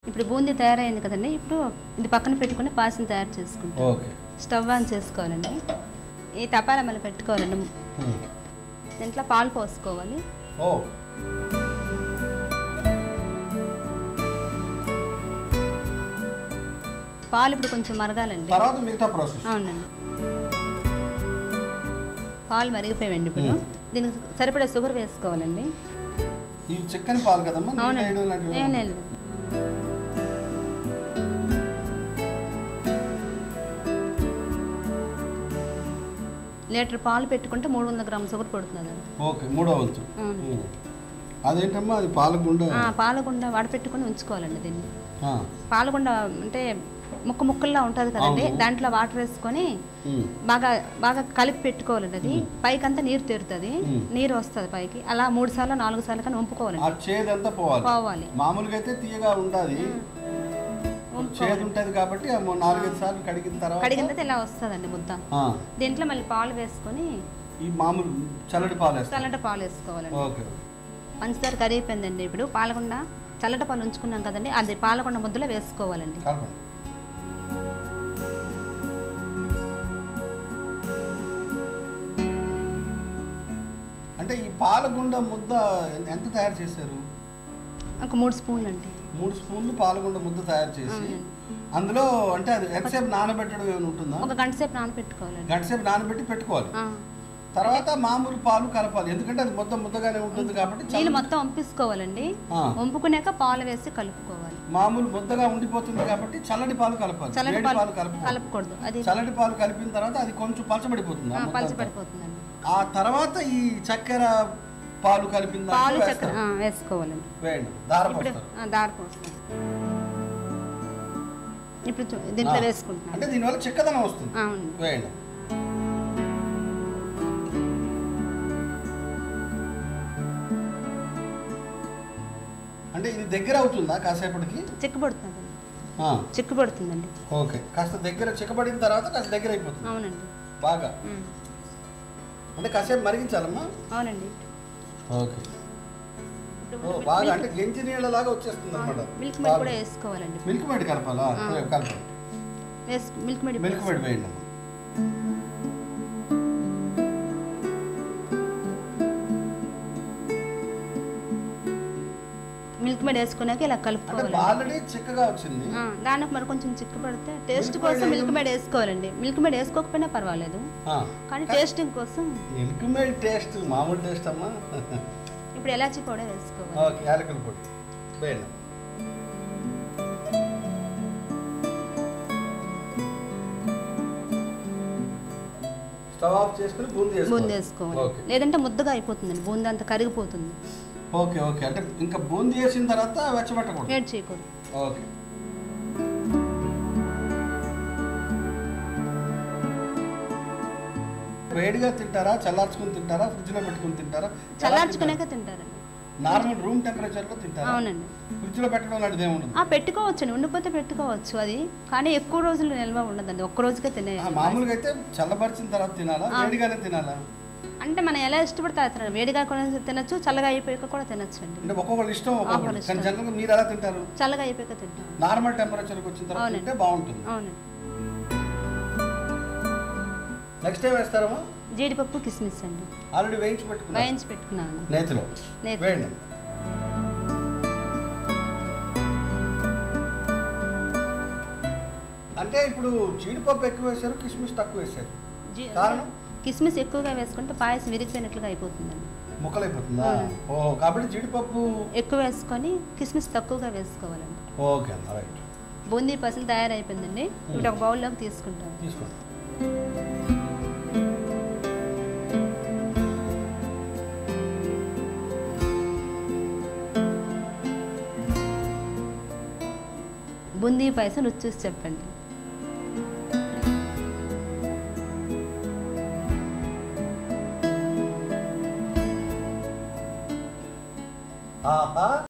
ఇప్పుడు బూందీ తయారైంది కదండి ఇప్పుడు ఇది పక్కన పెట్టుకుని పాయసం తయారు చేసుకుంటాం ఓకే స్టవ్ ఆన్ చేసుకోవాలండి ఈ తపాల మళ్ళీ పెట్టుకోవాలండి ఉమ్. దీంట్లో పాలు పోసుకోవాలి ఓ పాలు ఇప్పుడు కొంచెం మరగాలండి తర్వాత మిగతా ప్రాసెస్ అవునండి పాలు మరిగిపోయాయండి ఇప్పుడు దీనికి సరిపడా షుగర్ వేసుకోవాలండి ఇవి చిక్కని పాలు కదమ్మా నీళ్ళు అవునండి వేయడం లాంటివి ఏం లేదు లీటర్ పాలు పెట్టుకుంటే మూడు వందల గ్రాముల షుగర్ పడుతుంది ఓకే మూడో వంతు అవును. ఉమ్. అదేంటమ్మా అది పాలగుండ పాలగుండ వడపెట్టుకొని ఉంచుకోవాలండి దీన్ని ఆ. పాలగుండ అంటే ముక్క ముక్కల్లా ఉంటుంది కదండి అవును. దాంట్లో వాటర్ వేసుకొని ఉమ్. బాగా బాగా కలిపి పెట్టుకోవాలండి అది పైకంతా నీరు తీరుతుంది మ్మ్. నీరు వస్తుంది పైకి అలా మూడు సార్లు నాలుగు సార్లు కానీ ఆ వంపుకోవాలండి చేదంతా పోవాలి పోవాలి మామూలుగా అయితే తీయగా ఉంటుంది చేదు ఉంటుంది కాబట్టి ఆ మొ- నాలుగైదు సార్లు కడిగిన తర్వాత కడిగిన తర్వాత ఇలా వస్తుందండి ముద్ద ఆ, దీంట్లో మళ్ళీ పాలు వేసుకొని ఈ మామూలు చల్లటి పాలు వేస్తాం చల్లట పాలు వేసుకోవాలండి ఓకే పంచదార కరిగిపోయిందండి ఇప్పుడు పాలకొండ చల్లట పాలు ఉంచుకున్నాం కదండి అది పాలకొండ ముద్దలో వేసుకోవాలండి కలపండి అంటే ఈ పాలగుండ ముద్ద ఎన్- ఎంత తయారు చేశారు ఒక మూడు స్పూన్లు అండి మూడు స్పూన్లు పాలగుండ ముద్ద తయారు చేసి అందులో అంటే అది ఎంతసేపు నానబెట్టడం ఏమైనా ఉంటుందా ఒక గంట సేపు నానబెట్టుకోవాలండి గంట సేపు నానబెట్టి పెట్టుకోవాలి ఆ. తర్వాత మామూలు పాలు కలపాలి ఎందుకంటే అది ముద్ద ముద్దగానే ఉంటుంది కాబట్టి చల్ల- నీళ్ళు మొత్తం వంపేసుకోవాలండి ఆ. వంపుకున్నాక పాలు వేసి కలుపుకోవాలి మామూలు ముద్దగా ఉండిపోతుంది కాబట్టి చల్లటి పాలు కలపాలి చల్లటి వేడి పాలు పాలు కలపాలి కలపకూడదు అది చల్లటి పాలు కలిపిన తర్వాత అది కొంచెం పలచబడిపోతుంది ఆ ఆ, ముద్ద అంతా. పలచబడిపోతుందండి ఆ తర్వాత ఈ చక్కెర పాలు కలిపిన దాంట్లో పాలు వేస్తారు. చక్కెర ఆ, వేసుకోవాలండి వేయండి దార ఇప్పుడు పోస్తారు ఆ, దారి పోస్తాం ఇప్పుడు చూ- దీంట్లో ఆ. వేసుకుంటున్నాం అంటే దీనివల్ల చిక్కదనం వస్తుంది అవునండి వేయండి అంటే ఇది దగ్గర అవుతుందా కాసేపటికి చిక్కుపడుతుందండి ఆ, చిక్కుపడుతుందండి ఓకే కాస్త దగ్గర చిక్కబడిన తర్వాత కాస్త దగ్గర అయిపోతుంది అవునండి బాగా ఉమ్. అంటే కాసేపు మరిగించాలమ్మా అవునండి ఓకే ఇప్పుడు ఓ బాగా అంటే గెంజి నీళ్ళలాగా వచ్చేస్తుంది అనమాట మిల్క్ మేడ్ కూడా వేసుకోవాలండి మిల్క్ మేడ్ కలపాలా సరే, కలపండి వేసు మిల్క్ మేడ్ మిల్క్ మేడ్ వేయండి అమ్మా. మిల్క్ మేడ్ వేసుకున్నాక ఇలా అంటే కలుపుకోవాలి ఆల్రెడీ చిక్కగా వచ్చింది ఆ, దానికి మరి కొంచెం చిక్కు పడితే టేస్ట్ Milk కోసం maid మిల్క్ మేడ్ వేసుకోవాలండి మిల్క్ మేడ్ వేసుకోకపోయినా పర్వాలేదు ఆ, కానీ టేస్టింగ్ కోసం మిల్క్ మేడ్ టేస్ట్ మామూలు టేస్ట్ అమ్మా ఇప్పుడు ఎలాచీ పౌడర్ వేసుకోవాలి ఓకే యాలకుల పొడి వేయండి స్టవ్ ఆఫ్ చేసుకుని బూందీ బూందీ వేసుకోవాలి వేసుకోవాలి ఓకే లేదంటే ముద్దగా అయిపోతుందండి బూందీ అంతా కరిగిపోతుంది ఓకే ఓకే అంటే ఇంకా బూందీ వేసిన తర్వాత వెచ్చబెట్టకూడదు వేడి చేయకూడదు ఓకే వేడిగా తింటారా చల్లార్చుకుని తింటారా ఫ్రిడ్జ్ లో పెట్టుకుని తింటారా చల్లార్చుకున్నాక తింటారండి నార్మల్ రూమ్ టెంపరేచర్ లో తింటారా అవునండి ఫ్రిడ్జ్ లో పెట్టడం లాంటిది ఏముండదు ఆ పెట్టుకోవచ్చండి ఉండిపోతే పెట్టుకోవచ్చు అది కానీ ఎక్కువ రోజులు నిల్వ ఉండదండి ఒక్క రోజుకే తినే ఆ, మామూలుగా అయితే చల్లబరిచిన తర్వాత తినాలా వేడిగానే తినాలా అంటే మనం ఎలా ఇష్టపడితే అలా తినాలి వేడిగా కూడా తినచ్చు చల్లగా అయిపోయాక కూడా తినచ్చు అండి అంటే ఒక్కొక్కరు ఇష్టం ఒక్కొక్కరు ఒక్కొక్కరి కానీ జనరల్గా మీరు ఎలా తింటారు చల్లగా అయిపోయాక తింటాం నార్మల్ టెంపరేచర్కి వచ్చిన తర్వాత అవునండి. తింటే బాగుంటుంది అవునండి నెక్స్ట్ టైం వేస్తారమ్మా జీడిపప్పు కిస్మిస్ అండి ఆల్రెడీ వేయించి పెట్టుకున్నా వేయించి పెట్టుకున్నాను నేతిలో నేతి. వేయండి అంటే ఇప్పుడు జీడిపప్పు ఎక్కువ వేశారు కిస్మిస్ తక్కువ వేశారు జీ- కారణం కిస్మిస్ ఎక్కువగా వేసుకుంటే పాయసం విరిగిపోయినట్లుగా అయిపోతుందండి ముక్కలైపోతుందా అవును. ఓహో కాబట్టి జీడిపప్పు ఎక్కువ వేసుకొని కిస్మిస్ తక్కువగా వేసుకోవాలండి ఓకే అన్న రైట్ బూందీ పసలు తయారైపోయిందండి ఇప్పుడు ఒక బౌల్లోకి తీసుకుంటాం తీసుకోండి బూందీ పాయసం రుచి చూసి చెప్పండి ఆహా